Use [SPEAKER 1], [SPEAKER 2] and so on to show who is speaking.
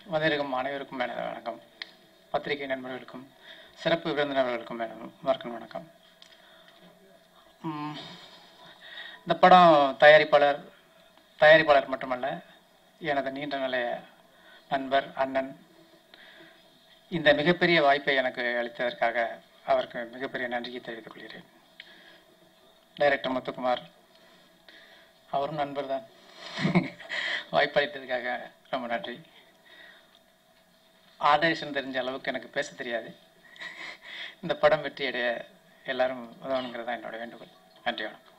[SPEAKER 1] வந்திருக்கும் அனைவருக்கும் எனது வணக்கம் பத்திரிகை நண்பர்களுக்கும் சிறப்பு விருந்தினர்களுக்கும் எனது வணக்கம் வணக்கம் உம், இந்த படம் தயாரிப்பாளர் தயாரிப்பாளர் மட்டுமல்ல எனது நீண்ட நிலைய நண்பர் அண்ணன் இந்த மிகப்பெரிய வாய்ப்பை எனக்கு அளித்ததற்காக அவருக்கு மிகப்பெரிய நன்றியை தெரிவித்துக் கொள்கிறேன் டைரக்டர் முத்துக்குமார் அவரும் நண்பர் தான் வாய்ப்பளித்ததுக்காக ரொம்ப நன்றி ஆதேஷன் தெரிஞ்ச அளவுக்கு எனக்கு பேச தெரியாது இந்த படம் வெற்றியடைய எல்லாரும் உதவணுங்கிறது தான் என்னோட வேண்டுகோள் நன்றி வணக்கம்